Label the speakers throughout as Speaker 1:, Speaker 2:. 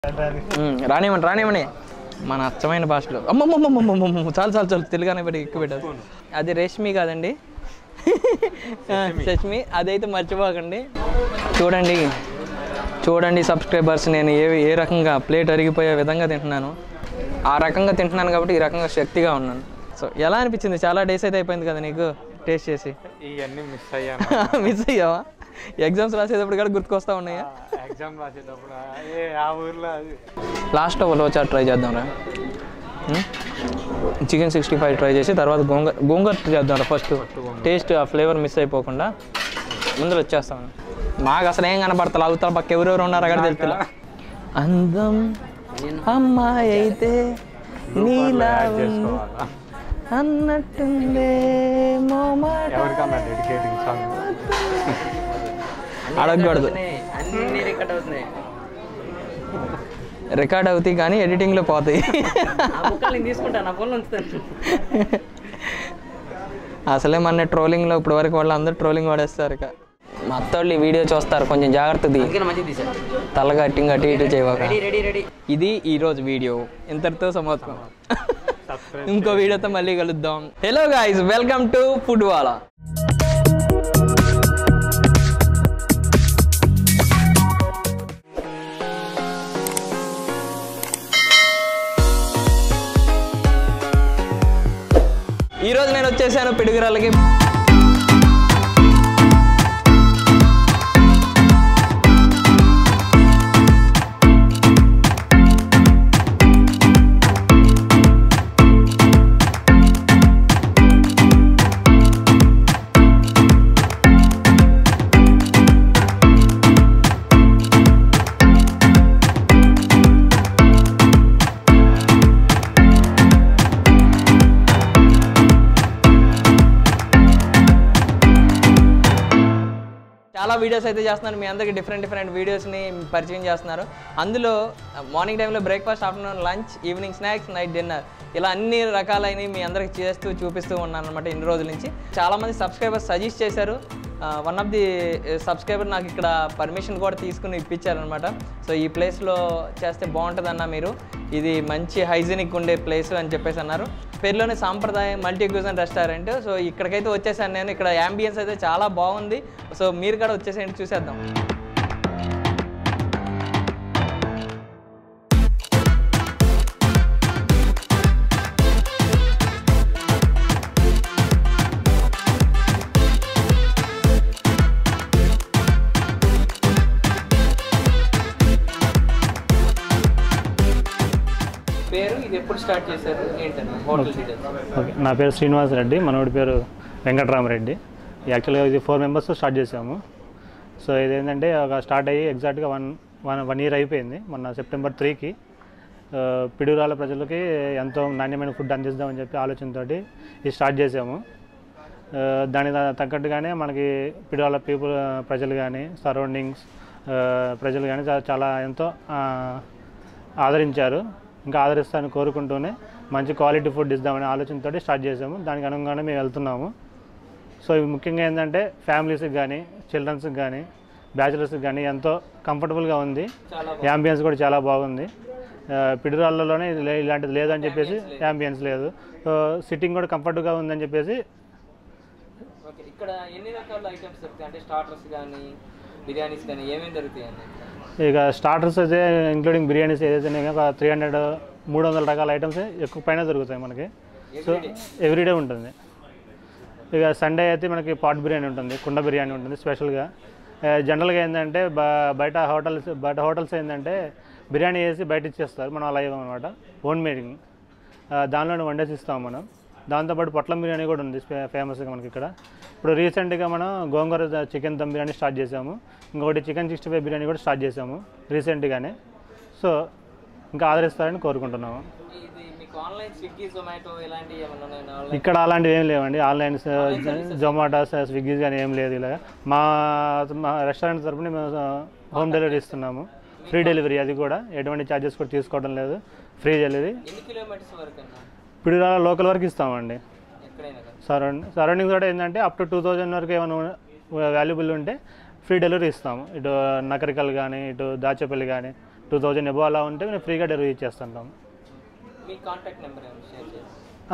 Speaker 1: ఉమ్, రానివ్వండి రానివ్వండి మన అచ్చమైన భాషలో అమ్మమ్మమ్మమ్మమ్మమ్మ చాలు చాలు చాలు తెలుగునే పెట్టి ఎక్కువ పెట్టారు అది రేష్మి కాదండి రష్మి అదైతే మర్చిపోకండి చూడండి చూడండి సబ్స్క్రైబర్స్ నేను ఏ ఏ రకంగా ప్లేట్ అరిగిపోయే విధంగా తింటున్నాను ఆ రకంగా తింటున్నాను కాబట్టి ఈ రకంగా శక్తిగా ఉన్నాను సో ఎలా అనిపించింది చాలా డేస్ అయితే అయిపోయింది కదా నీకు టేస్ట్ చేసి
Speaker 2: ఇవన్నీ మిస్ అయ్యాను
Speaker 1: మిస్ అయ్యావా ఎగ్జామ్స్ రాసేటప్పుడు కూడా గుర్తుకొస్తా ఉన్నాయా
Speaker 2: ఎగ్జామ్ రాసేటప్పుడు ఏ ఆ ఊర్లో అది
Speaker 1: లాస్ట్లో ఉలవచారు ట్రై చేద్దాం రా చికెన్ సిక్స్టీ ఫైవ్ ట్రై చేసి తర్వాత గోంగూర గోంగూర చేద్దాం రా ఫస్ట్ టేస్ట్ ఆ ఫ్లేవర్ మిస్ అయిపోకుండా ముందర వచ్చేస్తాం మాకు అసలు ఏం కనపడతా అవుతారు పక్క ఎవరెవరు ఉన్నారు అక్కడ తెలుపులా అందం అమ్మాయి అయితే నీలా ఉంది
Speaker 2: చేసుకోవాలా
Speaker 1: అన్నట్టుందే మోమాట
Speaker 2: ఎవరికన్నా డెడికేటింగ్ సాంగ్
Speaker 1: అడగకూడదు
Speaker 3: అన్ని రికార్డ్ అవుతున్నాయి
Speaker 1: రికార్డ్ అవుతాయి కానీ ఎడిటింగ్లో పోతాయి
Speaker 3: ఆ బుక్కలు నేను తీసుకుంటాను నా ఫోన్లో ఉంచుతాను
Speaker 1: అసలే మన ట్రోలింగ్లో ఇప్పుడు వరకు వాళ్ళు అందరూ ట్రోలింగ్ వాడేస్తారు ఇక మా అత్తోళ్ళు ఈ వీడియో చూస్తారు కొంచెం జాగ్రత్తది
Speaker 3: అందుకని మంచిగా తీసాను
Speaker 1: తలగా అట్టింగ్ అటు ఇటు చేయవాక
Speaker 3: రెడీ రెడీ రెడీ
Speaker 1: ఇది ఈ రోజు వీడియో ఇంతటితో సమాప్తం ఇంకో వీడియోతో మళ్ళీ కలుద్దాం hello guys welcome to Food Wala ఈరోజు నేను వచ్చేసాను పిడుగురాలకి చాలా వీడియోస్ అయితే చేస్తున్నారు మీ అందరికి డిఫరెంట్ డిఫరెంట్ వీడియోస్ని పరిచయం చేస్తున్నారు అందులో మార్నింగ్ టైంలో breakfast afternoon lunch evening snacks night dinner ఇలా అన్ని రకాలైనవి మీ అందరికి చేస్తూ చూపిస్తూ ఉన్నాను అనమాట ఇన్ని రోజుల నుంచి చాలామంది సబ్స్క్రైబర్స్ సజెస్ట్ చేశారు వన్ ఆఫ్ ది సబ్స్క్రైబర్ నాకు ఇక్కడ పర్మిషన్ కూడా తీసుకుని ఇప్పించారనమాట సో ఈ ప్లేస్లో చేస్తే బాగుంటుందన్న మీరు ఇది మంచి హైజీనిక్ ఉండే ప్లేస్ అని చెప్పేసి అన్నారు పేరులోనే సాంప్రదాయం మల్టీ క్యూజన్ రెస్టారెంట్ సో ఇక్కడికైతే వచ్చేసాను నేను ఇక్కడ యాంబియన్స్ అయితే చాలా బాగుంది సో మీరు కూడా వచ్చేసేయండి చూసేద్దాం పేరు ఇది ఎప్పుడు స్టార్ట్ చేశారు ఏంటన్నా హోటల్ డీటెయిల్స్
Speaker 4: ఓకే నా పేరు శ్రీనివాస్ రెడ్డి మనోడి పేరు వెంకటరామరెడ్డి యాక్చువల్గా ఇది ఫోర్ మెంబర్స్ స్టార్ట్ చేసాము సో ఇదేంటంటే ఒక స్టార్ట్ అయ్యి ఎగ్జాక్ట్గా వన్ వన్ వన్ ఇయర్ అయిపోయింది మొన్న సెప్టెంబర్ త్రీకి పిడుగురాల ప్రజలకి ఎంతో నాణ్యమైన ఫుడ్ అందిద్దామని చెప్పి ఆలోచనతో ఇది స్టార్ట్ చేసాము ఆ, దానికి త- తగ్గట్టుగానే మనకి పిడుగురాల పీపుల్ ప్రజలు కానీ సరౌండింగ్స్ ప్రజలు కానీ చా- చాలా ఎంతో ఆ, ఆదరించారు ఇంకా ఆదరిస్తారని కోరుకుంటూనే మంచి క్వాలిటీ ఫుడ్ ఇద్దామనే ఆలోచనతో స్టార్ట్ చేసాము దానికి అనుగుణంగానే మేము వెళ్తున్నాము సో ఇవి ముఖ్యంగా ఏంటంటే ఫ్యామిలీస్కి కానీ చిల్డ్రన్స్కి కానీ బ్యాచిలర్స్కి కానీ ఎంతో కంఫర్టబుల్గా ఉంది యాంబియన్స్ కూడా చాలా బాగుంది ఆ, పిడురాళ్ళలోనే ఇది లే- ఇలాంటిది లేదని చెప్పేసి యాంబియన్స్ లేదు సో సిట్టింగ్ కూడా కంఫర్ట్గా ఉందని చెప్పేసి
Speaker 1: ఓకే ఇక్కడ ఎన్ని రకాల ఐటమ్స్ దొరుకుతాయి అంటే స్టార్టర్స్ కానీ బిర్యానీస్ కానీ ఏమేమి దొరుకుతాయండి
Speaker 4: ఇక స్టార్టర్స్ అయితే ఇంక్లూడింగ్ బిర్యానీస్ ఏదైతే ఒక త్రీ హండ్రెడ్ మూడు వందల రకాల ఐటమ్స్ ఎక్కువ పైన దొరుకుతాయి మనకి సో ఎవ్రీడే ఉంటుంది ఇక సండే అయితే మనకి పాట్ బిర్యానీ ఉంటుంది కుండ బిర్యానీ ఉంటుంది స్పెషల్గా జనరల్గా ఏంటంటే బ- బయట హోటల్స్ బయట హోటల్స్ ఏంటంటే బిర్యానీ వేసి బయట ఇచ్చేస్తారు మనం అలా ఇవ్వమన్నమాట ఓన్ మేడింగ్ దానిలోనే వండేసి ఇస్తాం మనం దాంతోపాటు పొట్లం బిర్యానీ కూడా ఉంది ఫే- ఫేమస్గా మనకి ఇక్కడ ఇప్పుడు రీసెంట్గా మనం గోంగూర చికెన్ దమ్ బిర్యానీ స్టార్ట్ చేసాము ఇంకొకటి చికెన్ సిక్స్టీ ఫైవ్ బిర్యానీ కూడా స్టార్ట్ చేసాము రీసెంట్గానే సో ఇంకా ఆదరిస్తారని కోరుకుంటున్నాము
Speaker 1: ఇది మీకు ఆన్లైన్ స్విగ్గీ జొమాటో ఇలాంటివి ఏమైనా ఉన్నాయా ఆన్లైన్
Speaker 4: ఇక్కడ అలాంటివి ఏం లేవండి ఆన్లైన్ జొమాటో స్విగ్గీ కానీ ఏం లేదు ఇలా మా మా రెస్టారెంట్ తరపున మేము హోమ్ డెలివరీ ఇస్తున్నాము ఫ్రీ డెలివరీ అది కూడా ఎటువంటి ఛార్జెస్ కూడా తీసుకోవడం లేదు ఫ్రీ డెలివరీ
Speaker 1: ఎన్ని కిలోమీటర్స్ వరకు అన్న
Speaker 4: ఇప్పుడు ఇలా లోకల్ వరకు ఇస్తామండి
Speaker 1: ఎక్కడైనా కానీ
Speaker 4: సరౌండ్ సరౌండింగ్స్ కూడా ఏంటంటే అప్ టు టూ థౌజండ్ వరకు ఏమైనా వాల్యుబుల్ ఉంటే ఫ్రీ డెలివరీ ఇస్తాము ఇటు నకరికల్ కానీ ఇటు దాచేపల్లి కానీ టూ థౌజండ్ ఎబో అలా ఉంటే మేము ఫ్రీగా డెలివరీ ఇచ్చేస్తుంటాం
Speaker 1: మీ కాంటాక్ట్ నెంబర్ ఏమైనా షేర్ చేసి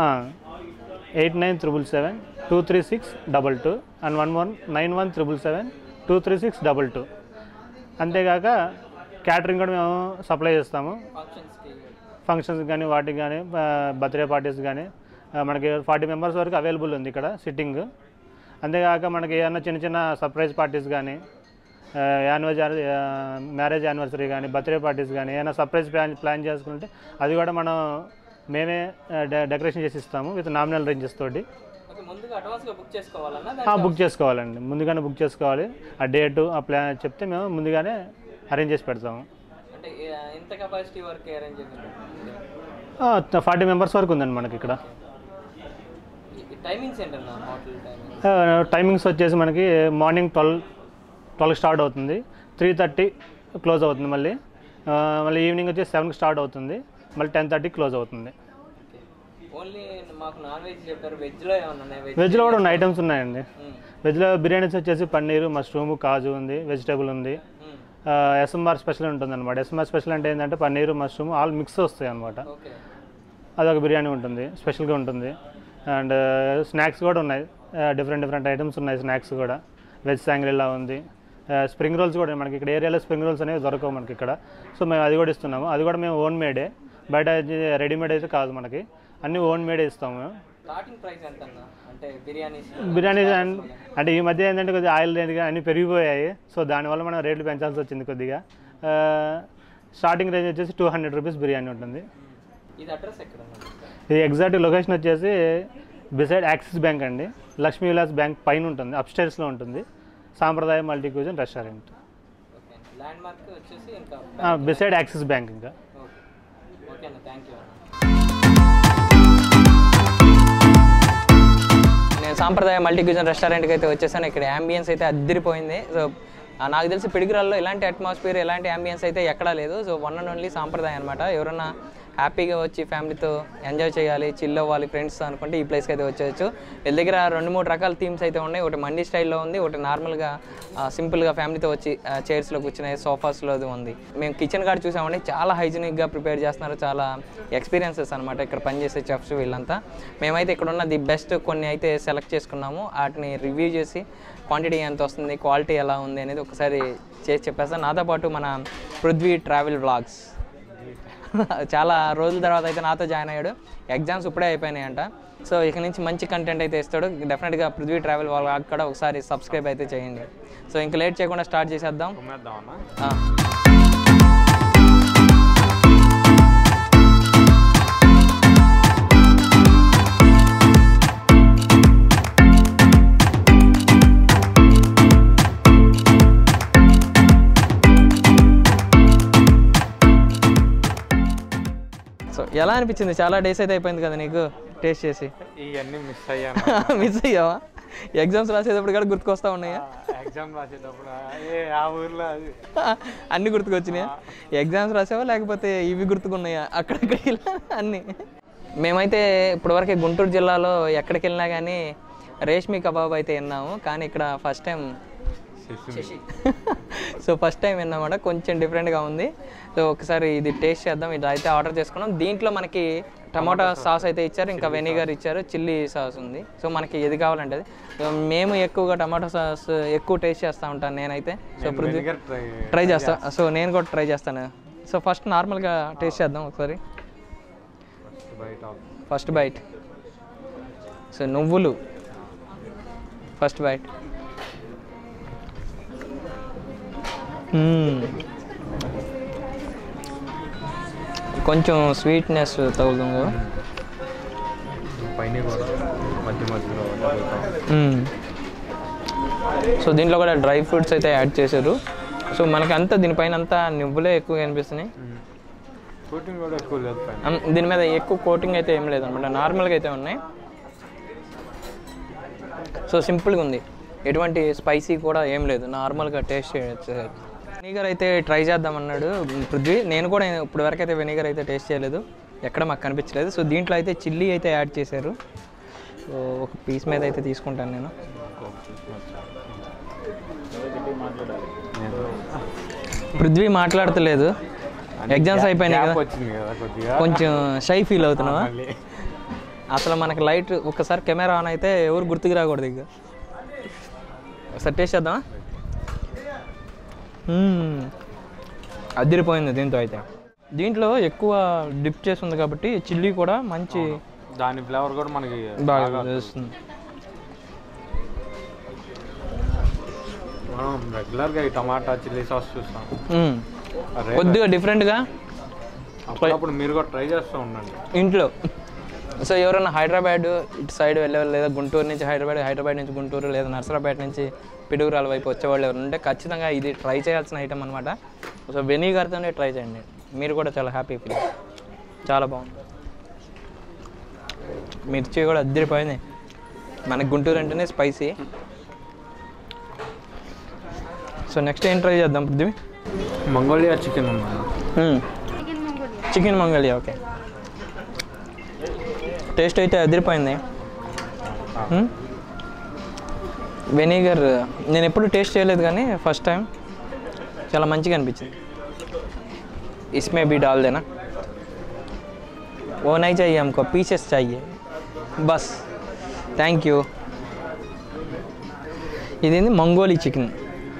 Speaker 4: eight nine triple seven two three six double two and one one nine one triple seven two three six double two అంతేకాక క్యాటరింగ్ కూడా మేము సప్లై చేస్తాము
Speaker 1: ఫంక్షన్స్కి
Speaker 4: ఫంక్షన్స్ కానీ వాటికి కానీ బర్త్డే పార్టీస్ కానీ ఆ, మనకి ఫార్టీ మెంబర్స్ వరకు అవైలబుల్ ఉంది ఇక్కడ సిట్టింగ్ అంతేకాక మనకి ఏదైనా చిన్న చిన్న సర్ప్రైజ్ పార్టీస్ కానీ యానివర్సరీ మ్యారేజ్ యానివర్సరీ కానీ బర్త్డే పార్టీస్ కానీ ఏదైనా సర్ప్రైజ్ ప్లాన్ ప్లాన్ చేసుకుంటే అది కూడా మనం మేమే డెకరేషన్ చేసి ఇస్తాము విత్ నామినల్ రేంజెస్ తోటి
Speaker 1: ఓకే ముందుగా అడ్వాన్స్గా బుక్ చేసుకోవాలన్నా
Speaker 4: ఆ, బుక్ చేసుకోవాలండి ముందుగానే బుక్ చేసుకోవాలి ఆ డేటు ఆ ప్లాన్ చెప్తే మేము ముందుగానే అరేంజ్ చేసి పెడతాము
Speaker 1: అంటే ఏ- ఎంత కెపాసిటీ వరకు అరేంజ్ చేయాలి
Speaker 4: ఫార్టీ మెంబర్స్ వరకు ఉందండి మనకి ఇక్కడ
Speaker 1: టైమింగ్స్ ఏంటన్నా హోటల్ టైమింగ్స్
Speaker 4: టైమింగ్స్ వచ్చేసి మనకి మార్నింగ్ ట్వెల్వ్ ట్వెల్వ్ స్టార్ట్ అవుతుంది త్రీ థర్టీ క్లోజ్ అవుతుంది మళ్ళీ ఆ, మళ్ళీ ఈవినింగ్ వచ్చి సెవెన్కి స్టార్ట్ అవుతుంది మళ్ళీ టెన్ థర్టీ క్లోజ్ అవుతుంది
Speaker 1: ఓన్లీ మాకు నాన్ వెజ్ చెప్పారు వెజ్లో ఏమన్నా ఉన్నాయి వెజ్
Speaker 4: వెజ్లో కూడా ఉన్న ఐటమ్స్ ఉన్నాయండి వెజ్లో బిర్యానీస్ వచ్చేసి పన్నీరు మష్రూమ్ కాజు ఉంది వెజిటేబుల్ ఉంది ఎస్ఎంఆర్ స్పెషల్ ఉంటుంది అనమాట ఎస్ఎంఆర్ స్పెషల్ అంటే ఏంటంటే పన్నీరు మష్రూమ్ ఆల్ మిక్స్ వస్తాయి అనమాట
Speaker 1: ఓకే
Speaker 4: అదొక బిర్యానీ ఉంటుంది స్పెషల్గా ఉంటుంది అండ్ స్నాక్స్ కూడా ఉన్నాయి డిఫరెంట్ డిఫరెంట్ ఐటమ్స్ ఉన్నాయి స్నాక్స్ కూడా వెజ్ శాంగ్రిల్లా ఉంది స్ప్రింగ్ రోల్స్ కూడా మనకి ఇక్కడ ఏరియాలో స్ప్రింగ్ రోల్స్ అనేవి దొరకవు మనకి ఇక్కడ సో మేము అది కూడా ఇస్తున్నాము అది కూడా మేము ఓన్ మేడే బయట రెడీమేడ్ అయితే కాదు మనకి అన్నీ ఓన్ మేడే ఇస్తాము మేము
Speaker 1: స్టార్టింగ్ ప్రైస్ ఎంత అన్న అంటే బిర్యానీస్
Speaker 4: బిర్యానీ అండ్- అంటే ఈ మధ్య ఏంటంటే కొద్దిగా ఆయిల్ రేట్ అన్నీ పెరిగిపోయాయి సో దానివల్ల మనం రేట్లు పెంచాల్సి వచ్చింది కొద్దిగా స్టార్టింగ్ రేంజ్ వచ్చేసి టూ హండ్రెడ్ రూపీస్ బిర్యానీ ఉంటుంది
Speaker 1: ఇది అడ్రస్ ఎక్కడ ఉంది
Speaker 4: ఇది ఎగ్జాక్ట్ లొకేషన్ వచ్చేసి బిసైడ్ యాక్సిస్ బ్యాంక్ అండి లక్ష్మీ విలాస్ బ్యాంక్ పైన ఉంటుంది అప్స్టైర్స్లో ఉంటుంది Sampradaya multi cuisine restaurant
Speaker 1: okay landmark వచ్చేసి ఇంకా
Speaker 4: బిసైడ్ యాక్సిస్ బ్యాంక్ ఇంకా
Speaker 1: ఓకే ఓకే అన్న థ్యాంక్ యూ నేను సాంప్రదాయ మల్టీ క్యూజన్ రెస్టారెంట్కి అయితే వచ్చేసాను ఇక్కడ అంబియన్స్ అయితే అద్దరిపోయింది సో ఆ, నాకు తెలిసి పిడిగిరాల్లో ఇలాంటి అట్మాస్ఫియర్ ఎలాంటి అంబియన్స్ అయితే ఎక్కడా లేదు సో వన్ అండ్ ఓన్లీ సాంప్రదాయం అనమాట ఎవరన్నా హ్యాపీగా వచ్చి ఫ్యామిలీతో ఎంజాయ్ చేయాలి చిల్ అవ్వాలి ఫ్రెండ్స్ అనుకుంటే ఈ ప్లేస్కి అయితే వచ్చేయచ్చు వీళ్ళ దగ్గర రెండు మూడు రకాల థీమ్స్ అయితే ఉన్నాయి ఒకటి మండీ స్టైల్లో ఉంది ఒకటి నార్మల్గా సింపుల్గా ఫ్యామిలీతో వచ్చి చైర్స్లో కూర్చునే సోఫాస్లో ఉంది మేము కిచెన్ కార్డ్ చూసామండి చాలా హైజీనిక్గా ప్రిపేర్ చేస్తున్నారు చాలా ఎక్స్పీరియన్సెస్ అనమాట ఇక్కడ పనిచేసే చెఫ్స్ వీళ్ళంతా మేమైతే ఇక్కడ ఉన్న ది బెస్ట్ కొన్ని అయితే సెలెక్ట్ చేసుకున్నాము వాటిని రివ్యూ చేసి క్వాంటిటీ ఎంత వస్తుంది క్వాలిటీ ఎలా ఉంది అనేది ఒకసారి చేసి చెప్పేస్తాను నాతో పాటు మన పృథ్వీ ట్రావెల్ వ్లాగ్స్ చాలా రోజుల తర్వాత అయితే నాతో జాయిన్ అయ్యాడు ఎగ్జామ్స్ ఇప్పుడే అయిపోయినాయంట సో ఇక నుంచి మంచి కంటెంట్ అయితే ఇస్తాడు డెఫినెట్గా పృథ్వీ ట్రావెల్ వాళ్ళ కూడా ఒకసారి సబ్స్క్రైబ్ అయితే చేయండి సో ఇంకా లేట్ చేయకుండా స్టార్ట్ చేసేద్దాం
Speaker 2: కుమ్మేద్దామన్నా
Speaker 1: ఆ. సో ఎలా అనిపించింది చాలా డేస్ అయితే అయిపోయింది కదా నీకు టేస్ట్ చేసి
Speaker 2: ఇవన్నీ మిస్ అయ్యాను
Speaker 1: మిస్ అయ్యావా ఎగ్జామ్స్ రాసేటప్పుడు కూడా గుర్తుకొస్తా ఉన్నాయా
Speaker 2: ఎగ్జామ్ రాసేటప్పుడు ఏ ఆ ఊర్లో అది
Speaker 1: అన్ని గుర్తుకొచ్చినాయా ఎగ్జామ్స్ రాసావా లేకపోతే ఇవి గుర్తుకున్నాయా అక్కడక్కడ ఇలా అన్ని మేమైతే ఇప్పటివరకు గుంటూరు జిల్లాలో ఎక్కడికి వెళ్ళినా కానీ రేష్మి కబాబ్ అయితే విన్నాము కానీ ఇక్కడ first time
Speaker 2: Shashi
Speaker 1: so first time విన్నామాట కొంచెం డిఫరెంట్గా ఉంది సో ఒకసారి ఇది టేస్ట్ చేద్దాం ఇది అయితే ఆర్డర్ చేసుకున్నాం దీంట్లో మనకి టమాటా సాస్ అయితే ఇచ్చారు ఇంకా వెనిగర్ ఇచ్చారు చిల్లీ సాస్ ఉంది సో మనకి ఏది కావాలంటే అది. సో మేము ఎక్కువగా టమాటా సాస్ ఎక్కువ టేస్ట్ చేస్తూ ఉంటాను నేనైతే so Prithvi
Speaker 2: vinegar try
Speaker 1: try చేస్తా సో నేను కూడా ట్రై చేస్తాను సో ఫస్ట్ నార్మల్గా టేస్ట్ చేద్దాం ఒకసారి
Speaker 2: బయట
Speaker 1: ఫస్ట్ బైట్ సో నువ్వులు ఫస్ట్ బైట్ కొంచెం స్వీట్నెస్ తగులుతుంది కదా
Speaker 2: పైన కూడా మధ్య మధ్యలో తగులుతాం.
Speaker 1: మ్మ్. సో దీంట్లో కూడా డ్రై ఫ్రూట్స్ అయితే యాడ్ చేశారు సో మనకి అంతా దీనిపైన అంతా నువ్వులే ఎక్కువ కనిపిస్తున్నాయి
Speaker 2: ప్రోటీన్ కూడా ఎక్కువ లేదు పైన
Speaker 1: అమ్, దీని మీద ఎక్కువ కోటింగ్ అయితే ఏం లేదనమాట నార్మల్గా అయితే ఉన్నాయి సో సింపుల్గా ఉంది ఎటువంటి స్పైసీ కూడా ఏం లేదు నార్మల్గా టేస్ట్ చేయొచ్చు వెనిగర్ అయితే ట్రై చేద్దామన్నాడు పృథ్వీ నేను కూడా ఇప్పుడు వరకు అయితే వెనిగర్ అయితే టేస్ట్ చేయలేదు ఎక్కడ మాకు కనిపించలేదు సో దీంట్లో అయితే చిల్లీ అయితే యాడ్ చేశారు సో ఒక పీస్ మీద అయితే తీసుకుంటాను నేను పృథ్వీ మాట్లాడతలేదు ఎగ్జామ్స్ అయిపోయినాయి
Speaker 2: Gap
Speaker 1: కదా
Speaker 2: వచ్చింది కదా కొద్దిగా
Speaker 1: కొంచెం షై ఫీల్
Speaker 2: ఆ,
Speaker 1: అవుతున్నావా
Speaker 2: మళ్ళీ
Speaker 1: అసలు మనకి లైట్ ఒక్కసారి కెమెరా ఆన్ అయితే ఎవరు గుర్తుకు రాకూడదు ఇక ఒకసారి టేస్ట్ చేద్దామా మ్మ్. అదిరిపోయింది దీంతో అయితే దీంట్లో ఎక్కువ డిప్ చేసి ఉంది కాబట్టి చిల్లీ కూడా మంచి
Speaker 2: దాని ఫ్లేవర్ కూడా మనకి
Speaker 1: బాగా తెలుస్తుంది
Speaker 2: మనం రెగ్యులర్గా ఈ టమాటా చిల్లీ సాస్ చూస్తాం
Speaker 1: మ్మ్.
Speaker 2: అరే,
Speaker 1: కొద్దిగా డిఫరెంట్గా
Speaker 2: అప్పుడప్పుడు మీరు కూడా ట్రై చేస్తూ ఉండండి
Speaker 1: ఇంట్లో సో ఎవరైనా హైదరాబాద్ ఇటు సైడ్ వెళ్ళే వాళ్ళు లేదా గుంటూరు నుంచి హైదరాబాద్ హైదరాబాద్ నుంచి గుంటూరు లేదా నర్సరాపేట నుంచి పిడుగురాల వైపు వచ్చేవాళ్ళు ఎవరు ఉంటే ఖచ్చితంగా ఇది ట్రై చేయాల్సిన ఐటమ్ అనమాట సో వెనిగర్తోనే ట్రై చేయండి మీరు కూడా చాలా హ్యాపీ ఫీల్ చాలా బాగుంది మిర్చి కూడా అద్దరిపోయింది మనకి గుంటూరు అంటేనే స్పైసీ సో నెక్స్ట్ ఏం ట్రై చేద్దాం పృథ్వీ
Speaker 2: మంగోలియా చికెన్ ఉందన్న
Speaker 1: చికెన్ మంగళియా ఓకే టేస్ట్ అయితే అదిరిపోయింది మ్మ్. వెనిగర్ నేను ఎప్పుడు టేస్ట్ చేయలేదు కానీ ఫస్ట్ టైం చాలా మంచిగా అనిపించింది इसमें भी डाल देना वो नहीं चाहिए हमको पीसेस चाहिए बस థ్యాంక్ యూ ఇదేంది మంగోలీ చికెన్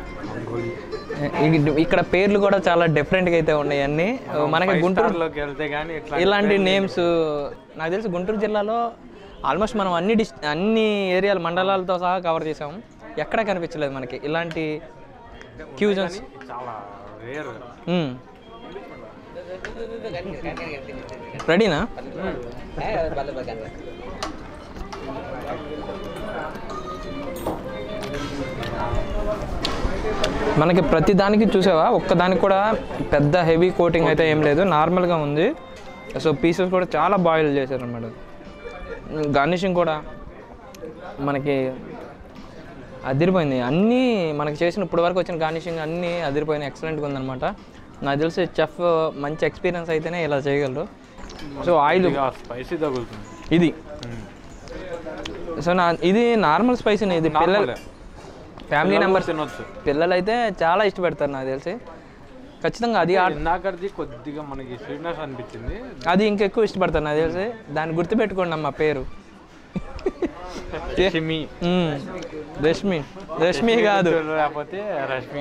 Speaker 1: ఇక్కడ పేర్లు కూడా చాలా డిఫరెంట్గా అయితే ఉన్నాయి అన్నీ మనకి గుంటూరు
Speaker 2: గుంటూరులోకి వెళ్తే కానీ ఇట్లా
Speaker 1: ఇలాంటి నేమ్స్ నాకు తెలిసి గుంటూరు జిల్లాలో ఆల్మోస్ట్ మనం అన్ని డిస్ అన్ని ఏరియాలు మండలాలతో సహా కవర్ చేసాము ఎక్కడ కనిపించలేదు మనకి ఇలాంటి క్యూజన్స్
Speaker 2: చాలా రేర్
Speaker 1: రెడీనా మనకి ప్రతి దానికి చూసావా ఒక్క దానికి కూడా పెద్ద హెవీ కోటింగ్ అయితే ఏం లేదు నార్మల్గా ఉంది సో పీసెస్ కూడా చాలా బాయిల్ చేశారు అనమాట గార్నిషింగ్ కూడా మనకి అదిరిపోయింది అన్నీ మనకి చేసిన ఇప్పుడు వరకు వచ్చిన గార్నిషింగ్ అన్నీ అదిరిపోయినాయి ఎక్సలెంట్గా ఉందన్నమాట నాకు తెలిసి చెఫ్ మంచి ఎక్స్పీరియన్స్ అయితేనే ఇలా చేయగలరు సో ఆయిల్
Speaker 2: స్పైసీ తగులుతుంది
Speaker 1: ఇది సో నా ఇది నార్మల్ స్పైసీ ఇది పిల్లలు
Speaker 2: Normal.
Speaker 1: ఫ్యామిలీ
Speaker 2: పిల్లలు
Speaker 1: మెంబర్స్
Speaker 2: తినొచ్చు
Speaker 1: పిల్లలు అయితే చాలా ఇష్టపడతారు నాకు తెలిసి ఖచ్చితంగా అది ఆ-
Speaker 2: ఇందాకది కొద్దిగా మనకి స్వీట్నెస్ అనిపించింది
Speaker 1: అది ఇంకెక్కువ ఇష్టపడతారు నాకు తెలిసి దాన్ని గుర్తుపెట్టుకోండి అమ్మ పేరు
Speaker 2: చిమి
Speaker 1: మ్మ్. రష్మి రష్మి కాదు
Speaker 2: లేకపోతే రష్మి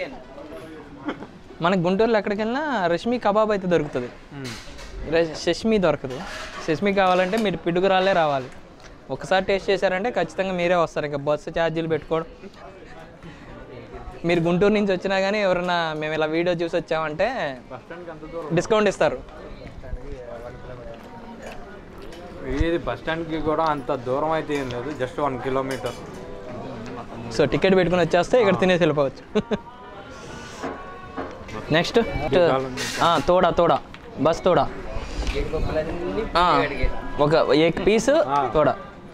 Speaker 1: మనకి గుంటూరులో ఎక్కడికి వెళ్ళినా రష్మి కబాబ్ అయితే దొరుకుతుంది
Speaker 2: మ్మ్.
Speaker 1: ర- షష్మి దొరకదు షష్మి కావాలంటే మీరు పిడుగురాలే రావాలి ఒకసారి టేస్ట్ చేశారంటే ఖచ్చితంగా మీరే వస్తారు ఇంకా బస్సు ఛార్జీలు పెట్టుకోవడం మీరు గుంటూరు నుంచి వచ్చినా కానీ ఎవరన్నా మేము ఇలా వీడియో చూసి వచ్చామంటే
Speaker 2: బస్ స్టాండ్కి అంత దూరం
Speaker 1: డిస్కౌంట్ ఇస్తారు
Speaker 2: ఇది బస్ స్టాండ్కి కూడా అంత దూరం అయితే ఏం లేదు just one kilometre
Speaker 1: so ticket పెట్టుకుని వచ్చేస్తే ఇక్కడ తినేసి వెళ్ళిపోవచ్చు నెక్స్ట్ తోడా తోడా బస్ తోడా ఆ, ఒక ఏక్ పీస్ తోడా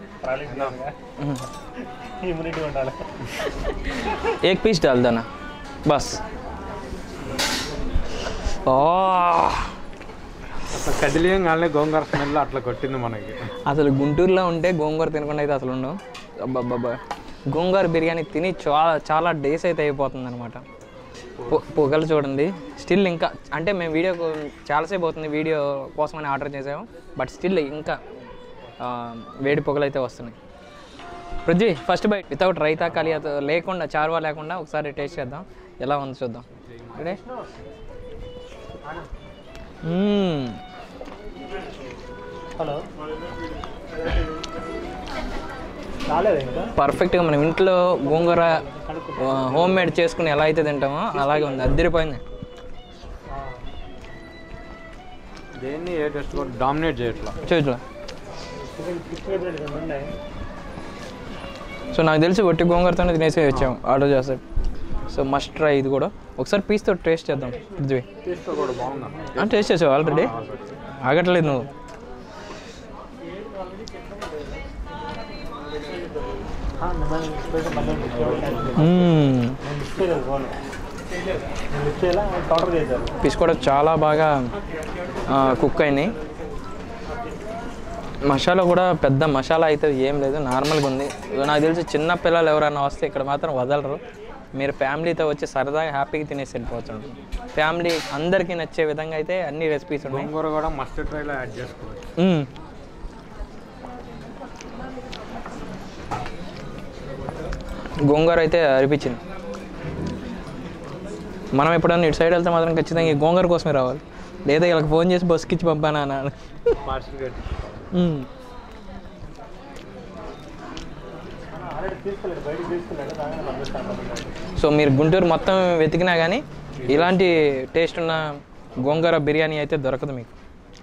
Speaker 4: ఇమ్యూనిటీ ఉండాలి
Speaker 1: एक पीस डाल देना बस ఓ
Speaker 2: అసలు కదిలియంగానే గోంగూర స్మెల్ అట్లా కొట్టింది మనకి
Speaker 1: అసలు గుంటూరులో ఉంటే గోంగూర తినకుండా అయితే అసలు ఉండవు అబ్బాబ్బా గోంగూర బిర్యానీ తిని చాలా చాలా డేస్ అయితే అయిపోతుంది అనమాట పొగలు చూడండి స్టిల్ ఇంకా అంటే మేము వీడియో చాలాసేపు అవుతుంది వీడియో కోసమని ఆర్డర్ చేసాము బట్ స్టిల్ ఇంకా ఆ, వేడి పొగలు అయితే వస్తున్నాయి Prithvi first bite without raita కలియాతో లేకుండా చారువా లేకుండా ఒకసారి టేస్ట్ చేద్దాం ఎలా ఉంది చూద్దాం ఇక్కడే మ్మ్.
Speaker 4: హలో రాలేదు ఇంకా
Speaker 1: పర్ఫెక్ట్గా మనం ఇంట్లో గోంగూర హోమ్ మేడ్ చేసుకుని ఎలా అయితే తింటామో అలాగే ఉంది అద్దరిపోయింది
Speaker 2: దేన్ని ఏ టెస్ట్ కూడా డామినేట్ చేయట్లా
Speaker 1: చూచు సో నాకు తెలిసి ఒట్టి గోంగూరతోనే తినేసి వచ్చాము ఆర్డర్ చేస్తే సో మస్ట్ ట్రై ఇది కూడా ఒకసారి పీస్తో టేస్ట్ చేద్దాం పృథ్వీ
Speaker 2: టేస్ట్ కూడా బాగుందా
Speaker 1: టేస్ట్ చేసావు ఆల్రెడీ ఆగట్లేదు నువ్వు మ్మ్.
Speaker 4: ఆర్డర్ చేశారు
Speaker 1: పీస్ కూడా చాలా బాగా కుక్ అయినాయి మసాలా కూడా పెద్ద మసాలా అయితే ఏం లేదు నార్మల్గా ఉంది నాకు తెలిసి చిన్న పిల్లలు ఎవరైనా వస్తే ఇక్కడ మాత్రం వదలరు మీరు ఫ్యామిలీతో వచ్చి సరదాగా హ్యాపీగా తినేసి వెళ్ళిపోవచ్చు ఫ్యామిలీ అందరికీ నచ్చే విధంగా అయితే అన్ని రెసిపీస్ ఉన్నాయి
Speaker 2: గోంగూర కూడా మస్ట్ ట్రైలో యాడ్ చేసుకోవచ్చు
Speaker 1: మ్మ్. గోంగూర అయితే అనిపించింది మనం ఎప్పుడన్నా ఇటు సైడ్ వెళ్తే మాత్రం ఖచ్చితంగా ఈ గోంగూర కోసమే రావాలి లేదా వీళ్ళకి ఫోన్ చేసి బస్కి ఇచ్చి పంపానా అన్న
Speaker 2: పార్సల్ కట్టి
Speaker 1: మ్మ్. సో మీరు గుంటూరు మొత్తం వెతికినా కానీ ఇలాంటి టేస్ట్ ఉన్న గోంగూర బిర్యానీ అయితే దొరకదు మీకు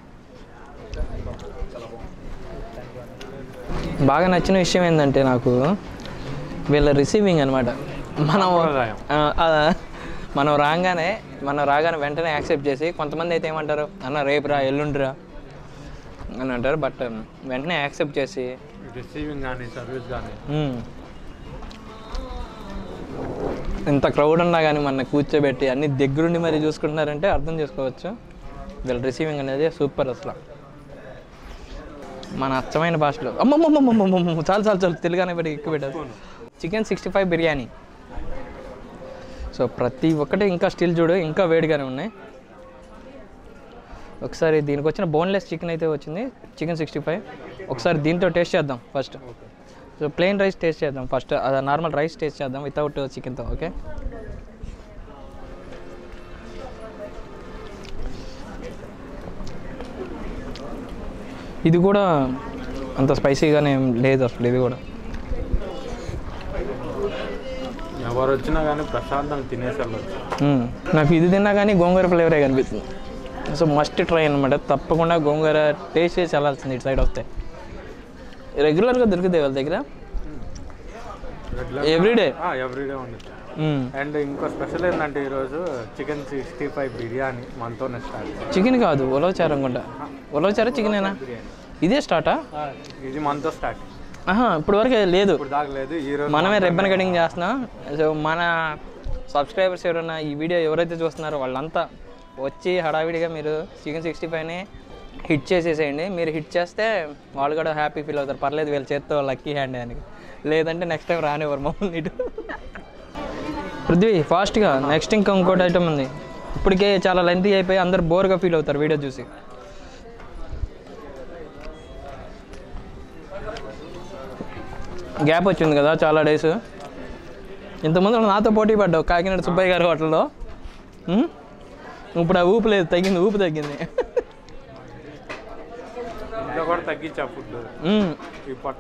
Speaker 1: బాగా నచ్చిన విషయం ఏంటంటే నాకు వీళ్ళ రిసీవింగ్ అనమాట మనం
Speaker 2: సాంప్రదాయం.
Speaker 1: ఆ, ఆ, మనం రాగానే మనం రాగానే వెంటనే యాక్సెప్ట్ చేసి కొంతమంది అయితే ఏమంటారు అన్న రేపు రా ఎల్లుండిరా అని అంటారు బట్ వెంటనే యాక్సెప్ట్ చేసి
Speaker 2: రిసీవింగ్ కానీ సర్వీస్ కానీ
Speaker 1: మ్మ్. ఇంత క్రౌడ్ ఉన్నా కానీ మన కూర్చోబెట్టి అన్ని దగ్గరుండి మరి చూసుకుంటున్నారంటే అర్థం చేసుకోవచ్చు వీళ్ళ రిసీవింగ్ అనేది సూపర్ అసలు మన అచ్చమైన భాషలో అమ్మమ్మమ్మమ్మమ్మమ్మ చాలు చాలు చాలు తెలుగునే పెట్టి ఎక్కువ పెట్టారు chicken sixty five biryani so ప్రతి ఒక్కటి ఇంకా స్టిల్ చూడు ఇంకా వేడిగానే ఉన్నాయి ఒకసారి దీనికి వచ్చిన బోన్లెస్ చికెన్ అయితే వచ్చింది చికెన్ సిక్స్టీ ఫైవ్ ఒకసారి దీంతో టేస్ట్ చేద్దాం first so plain rice taste చేద్దాం ఫస్ట్ అది నార్మల్ రైస్ టేస్ట్ చేద్దాం వితౌట్ చికెన్తో ఓకే ఇది కూడా అంత స్పైసీగానే ఏం లేదు అసలు ఇది కూడా
Speaker 2: ఎవరు వచ్చినా కానీ ప్రశాంతంగా తినేసి వెళ్ళొచ్చు
Speaker 1: మ్మ్. నాకు ఇది తిన్నా కానీ గోంగూర ఫ్లేవరే కనిపిస్తుంది సో మస్ట్ ట్రై అనమాట తప్పకుండా గోంగూర టేస్ట్ చేసి వెళ్ళాల్సింది ఇటు సైడ్ వస్తే రెగ్యులర్గా దొరుకుతాయి వాళ్ళ దగ్గర ఎవ్రీడే
Speaker 2: ఎవ్రీడే ఉండొచ్చు అండ్ ఇంకో స్పెషల్ ఏంటంటే ఈరోజు చికెన్ సిక్స్టీ ఫైవ్ బిర్యానీ మనతోనే స్టార్ట్
Speaker 1: చికెన్ కాదు ఉలవచారు అనుకుంటా ఉలవచారా చికెనేనా ఇదే స్టార్టా
Speaker 2: ఇది మనతో స్టార్ట్
Speaker 1: ఆహా ఇప్పుడు వరకు లేదు
Speaker 2: ఇప్పుడు దాకలేదు ఈ రోజు
Speaker 1: మనమే రిబ్బన్ కటింగ్ చేస్తున్నాం సో మన సబ్స్క్రైబర్స్ ఎవరైనా ఈ వీడియో ఎవరైతే చూస్తున్నారో వాళ్ళంతా వచ్చి హడావిడిగా మీరు చికెన్ సిక్స్టీ ఫైవ్ని హిట్ చేసేసేయండి మీరు హిట్ చేస్తే వాళ్ళు కూడా హ్యాపీ ఫీల్ అవుతారు పర్లేదు వీళ్ళ చేత్తో లక్కీ హ్యాండ్ అని లేదంటే నెక్స్ట్ టైం రానివ్వరు మమ్మల్ని ఇటు పృథ్వీ ఫాస్ట్గా నెక్స్ట్ ఇంకా ఇంకోటి ఐటమ్ ఉంది ఇప్పటికే చాలా లెంతీ అయిపోయి అందరు బోర్గా ఫీల్ అవుతారు వీడియో చూసి గ్యాప్ వచ్చింది కదా చాలా డేస్ ఇంతకుముందు నాతో పోటీ పడ్డావు కాకినాడ సుబ్బయ్య గారి హోటల్లో ఉం? ఇప్పుడు ఆ ఊపు లేదు తగ్గింది ఊపు తగ్గింది
Speaker 2: ఇంట్లో కూడా తగ్గించా ఫుడ్
Speaker 1: ఉం.
Speaker 2: ఈ పట్ట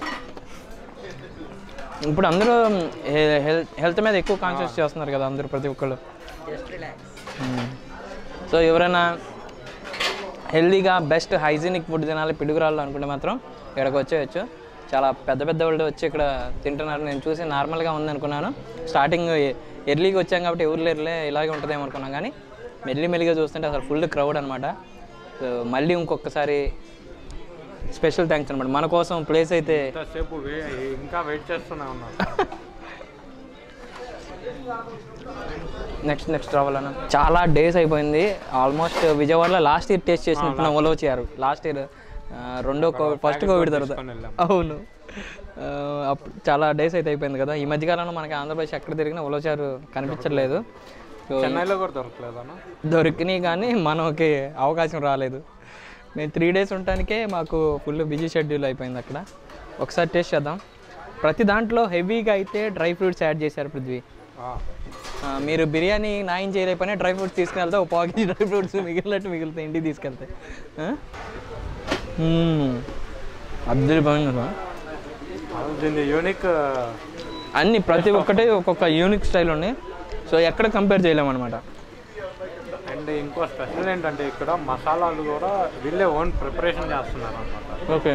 Speaker 1: ఇప్పుడు అందరూ హెల్త్ హెల్త్ మీద ఎక్కువ కాన్షియస్ చేస్తున్నారు కదా అందరూ ప్రతి ఒక్కళ్ళు
Speaker 3: జస్ట్ రిలాక్స్
Speaker 1: సో ఎవరైనా హెల్దీగా బెస్ట్ హైజీనిక్ ఫుడ్ తినాలి పిడుగురాళ్ళు అనుకుంటే మాత్రం ఇక్కడికి వచ్చేయచ్చు చాలా పెద్ద పెద్ద వాళ్ళు వచ్చి ఇక్కడ తింటున్నారు నేను చూసి నార్మల్గా ఉంది అనుకున్నాను స్టార్టింగ్ ఎర్లీగా వచ్చాం కాబట్టి ఎవరు లేరులే ఇలాగే ఉంటుందేమో అనుకున్నాం కానీ మెల్లి మెల్లిగా చూస్తుంటే అసలు ఫుల్ క్రౌడ్ అనమాట సో మళ్ళీ ఇంకొకసారి స్పెషల్ థ్యాంక్స్ అనమాట మన కోసం ప్లేస్ అయితే
Speaker 2: ఇంతసేపు వే ఇంకా వెయిట్ చేస్తూనే ఉన్నాను
Speaker 1: నెక్స్ట్ నెక్స్ట్ రావాలన్న చాలా డేస్ అయిపోయింది ఆల్మోస్ట్ విజయవాడలో లాస్ట్ ఇయర్ టేస్ట్ చేసినట్టు ఉలవచ్చారు లాస్ట్ ఇయర్ రెండో కోవిడ్ ఫస్ట్ కోవిడ్ తర్వాత
Speaker 2: తీసుకొని వెళ్ళాం.
Speaker 1: అవును ఆ, అప్పుడు చాలా డేస్ అయితే అయిపోయింది కదా ఈ మధ్యకాలంలో మనకి ఆంధ్రప్రదేశ్ ఎక్కడ తిరిగినా ఉలవచారు కనిపించట్లేదు సో
Speaker 2: చెన్నైలో కూడా దొరకలేదన్నా
Speaker 1: దొరికినాయి కానీ మనకి అవకాశం రాలేదు మేము త్రీ డేస్ ఉండటానికే మాకు ఫుల్ బిజీ షెడ్యూల్ అయిపోయింది అక్కడ ఒకసారి టేస్ట్ చేద్దాం ప్రతి దాంట్లో హెవీగా అయితే డ్రై ఫ్రూట్స్ యాడ్ చేశారు పృథ్వీ
Speaker 2: ఆ,
Speaker 1: ఆ, మీరు బిర్యానీ నాయం చేయలేకపోయినా డ్రై ఫ్రూట్స్ తీసుకెళ్తే ఒక పావు కేజీ డ్రై ఫ్రూట్స్ మిగిలినట్టు మిగులుతాయి ఇంటికి తీసుకెళ్తే అద్దరిపోయింది అసలు.
Speaker 2: అది దీని యూనిక్
Speaker 1: అన్ని ప్రతి ఒక్కటి ఒక్కొక్క యూనిక్ స్టైల్ ఉన్నాయి సో ఎక్కడ కంపేర్ చేయలేమన్నమాట
Speaker 2: అండ్ ఇంకో స్పెషల్ ఏంటంటే ఇక్కడ మసాలాలు కూడా వీళ్ళే ఓన్ ప్రిపరేషన్ చేస్తున్నారు అనమాట
Speaker 1: ఓకే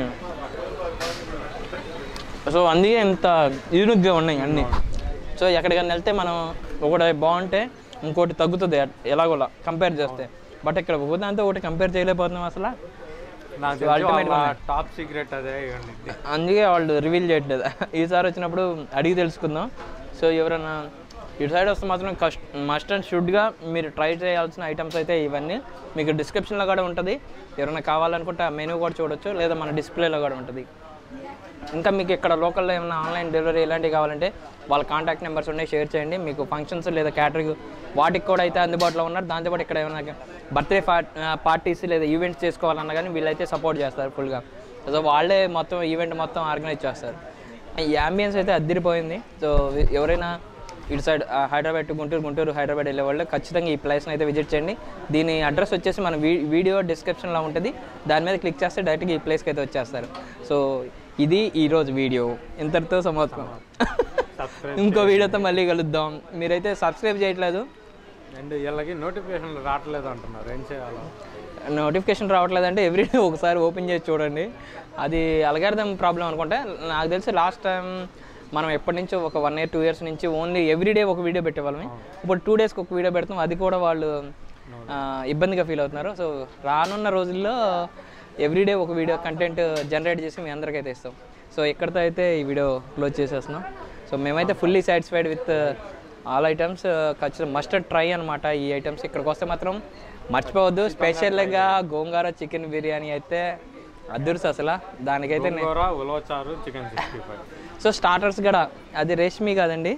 Speaker 1: సో అందుకే ఇంత యూనిక్గా ఉన్నాయి అన్నీ సో ఎక్కడికైనా వెళ్తే మనం ఒకటి బాగుంటే ఇంకోటి తగ్గుతుంది ఎలాగోలా కంపేర్ చేస్తే బట్ ఇక్కడ ఒకదాంతో ఒకటి కంపేర్ చేయలేకపోతున్నాం అసలు
Speaker 2: నాకు
Speaker 1: So, ultimate గా
Speaker 2: తెలిసి టాప్ సీక్రెట్ అదే ఇవ్వండి
Speaker 1: అందుకే వాళ్ళు రివీల్ చేయట్లేదు ఈసారి వచ్చినప్పుడు అడిగి తెలుసుకుందాం సో ఎవరైనా ఇటు సైడ్ వస్తే మాత్రం కష్ట మస్ట్ అండ్ షుడ్గా మీరు ట్రై చేయాల్సిన ఐటమ్స్ అయితే ఇవన్నీ మీకు డిస్క్రిప్షన్లో కూడా ఉంటుంది ఎవరైనా కావాలనుకుంటే ఆ మెనూ కూడా చూడొచ్చు లేదా మన డిస్ప్లేలో కూడా ఉంటుంది ఇంకా మీకు ఇక్కడ లోకల్లో ఏమైనా ఆన్లైన్ డెలివరీ ఇలాంటివి కావాలంటే వాళ్ళ కాంటాక్ట్ నెంబర్స్ ఉన్నాయి షేర్ చేయండి మీకు ఫంక్షన్స్ లేదా క్యాటరింగ్ వాటికి కూడా అయితే అందుబాటులో ఉన్నారు దాంతోపాటు ఇక్కడ ఏమైనా బర్త్డే పార్టీస్ లేదా ఈవెంట్స్ చేసుకోవాలన్నా కానీ వీళ్ళైతే సపోర్ట్ చేస్తారు ఫుల్గా సో వాళ్ళే మొత్తం ఈవెంట్ మొత్తం ఆర్గనైజ్ చేస్తారు ఈ అంబియన్స్ అయితే అద్దరిపోయింది సో ఎవరైనా ఇటు సైడ్ ఆ, హైదరాబాద్ టు గుంటూరు గుంటూరు హైదరాబాద్ వెళ్ళే వాళ్ళు ఖచ్చితంగా ఈ ప్లేస్ని అయితే విజిట్ చేయండి దీని అడ్రస్ వచ్చేసి మన వీ వీడియో డిస్క్రిప్షన్లో ఉంటుంది దాని మీద క్లిక్ చేస్తే డైరెక్ట్గా ఈ ప్లేస్కి అయితే వచ్చేస్తారు సో ఇది ఈరోజు వీడియో ఇంతటితో సమాప్తం ఇంకో వీడియోతో మళ్ళీ కలుద్దాం మీరైతే సబ్స్క్రైబ్ చేయట్లేదు
Speaker 2: అండ్ వీళ్ళకి నోటిఫికేషన్లు రావట్లేదు అంటున్నారు ఏం చేయాలో
Speaker 1: నోటిఫికేషన్ రావట్లేదంటే ఎవ్రీడే ఒకసారి ఓపెన్ చేసి చూడండి అది అలగారిదం ప్రాబ్లం అనుకుంటే నాకు తెలిసి లాస్ట్ టైం మనం ఎప్పటి నుంచో ఒక వన్ ఇయర్ టూ ఇయర్స్ నుంచి ఓన్లీ ఎవ్రీడే ఒక వీడియో పెట్టేవాళ్ళమే ఇప్పుడు టూ డేస్కి ఒక వీడియో పెడతాం అది కూడా వాళ్ళు ఆ, ఇబ్బందిగా ఫీల్ అవుతున్నారు సో రానున్న రోజుల్లో ఎవ్రీడే ఒక వీడియో కంటెంట్ జనరేట్ చేసి మీ అందరికైతే ఇస్తాం సో ఇక్కడితో అయితే ఈ వీడియో క్లోజ్ చేసేస్తున్నాం సో మేమైతే fully satisfied with all items ఖచ్చితంగా మస్ట్ ట్రై అనమాట ఈ ఐటమ్స్ ఇక్కడికి వస్తే మాత్రం మర్చిపోవద్దు స్పెషల్గా గోంగూర చికెన్ బిర్యానీ అయితే అదుర్స్ అసలు దానికైతే నే-
Speaker 2: gongura ulavacharu chicken sixty five
Speaker 1: so starters కూడా అది రేష్మి కాదండి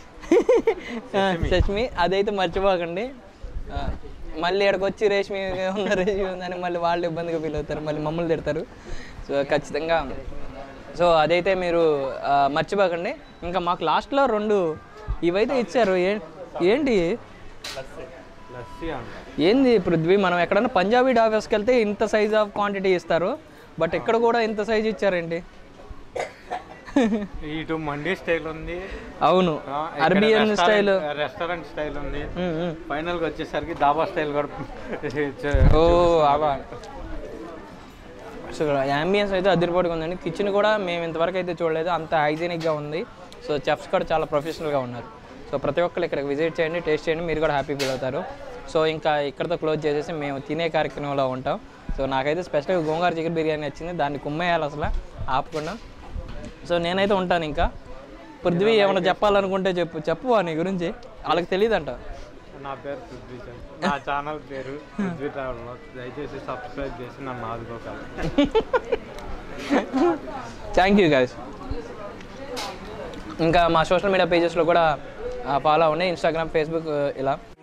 Speaker 1: రష్మి అదైతే మర్చిపోకండి ఆ, మళ్ళీ ఇక్కడికి వచ్చి రేష్మి ఉన్న రేష్మి ఉందని మళ్ళీ వాళ్ళు ఇబ్బందిగా ఫీల్ అవుతారు మళ్ళీ మమ్మల్ని తిడతారు సో ఖచ్చితంగా సో అదైతే మీరు ఆ, మర్చిపోకండి ఇంకా మాకు లాస్ట్లో రెండు ఇవైతే ఇచ్చారు ఏ ఏంటి
Speaker 2: లస్సీ అంట
Speaker 1: ఏంది పృథ్వీ మనం ఎక్కడైనా పంజాబీ డాబర్స్కి వెళ్తే ఇంత సైజ్ ఆఫ్ క్వాంటిటీ ఇస్తారు బట్ ఇక్కడ కూడా ఇంత సైజ్ ఇచ్చారేంటి
Speaker 2: ఇటు మండీ స్టైల్ ఉంది
Speaker 1: అవును
Speaker 2: ఆ, ఇక్కడ
Speaker 1: Arabian
Speaker 2: restaurant-
Speaker 1: style
Speaker 2: restaurant style ఉంది ఫైనల్ గా వచ్చేసరికి దాబా స్టైల్ కూడా
Speaker 1: ఓ అవా సో యాంబియన్స్ అయితే అదిరిపోటుగా ఉందండి కిచెన్ కూడా మేము ఇంతవరకు అయితే చూడలేదు అంత హైజీనిక్గా ఉంది సో చెఫ్స్ కూడా చాలా ప్రొఫెషనల్గా ఉన్నారు సో ప్రతి ఒక్కరు ఇక్కడ విజిట్ చేయండి టేస్ట్ చేయండి మీరు కూడా హ్యాపీ ఫీల్ అవుతారు సో ఇంకా ఇక్కడతో క్లోజ్ చేసేసి మేము తినే కార్యక్రమంలో ఉంటాం సో నాకైతే స్పెషల్గా గోంగూర చికెన్ బిర్యానీ వచ్చింది దాన్ని కుమ్మేయాలి అసలు ఆపకుండా సో నేనైతే ఉంటాను ఇంకా పృథ్వీ ఏమైనా చెప్పాలనుకుంటే చెప్పు చెప్పు నీ గురించి వాళ్ళకి తెలియదంట
Speaker 2: నా పేరు పృథ్వీ చంద్. నా ఛానల్ పేరు పృథ్వీ ట్రావెల్ దయచేసి సబ్స్క్రైబ్ చేసి నన్ను ఆదుకోగలరు
Speaker 1: థ్యాంక్ యూ గైస్ ఇంకా మా సోషల్ మీడియా పేజెస్లో కూడా ఫాలో అవ్వండి ఇన్స్టాగ్రామ్ ఫేస్బుక్ ఇలా